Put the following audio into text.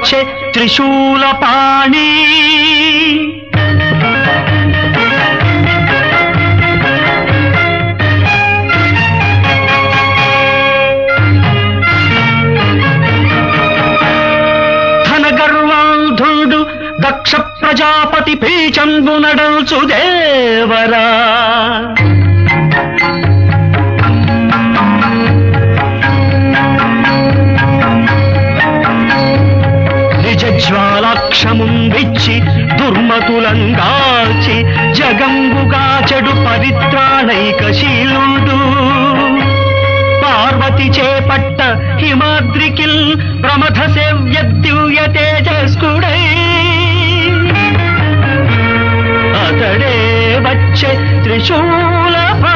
వచ్చే త్రిశూల పాణి ధన గర్వాంధుడు దక్ష ప్రజాపతి పీచంబు నడల్చు దేవరా నిజ జ్వాలాక్షముందిచ్చి దుర్మతులంగాల్చి జగంబుగా చెడు పరిత్రాణైకశీలుడు పార్వతి చేపట్ట హిమాద్రికిల్ ప్రమథ సేవ్య దివ్య తేజస్కుడై అతడే వచ్చే త్రిశూల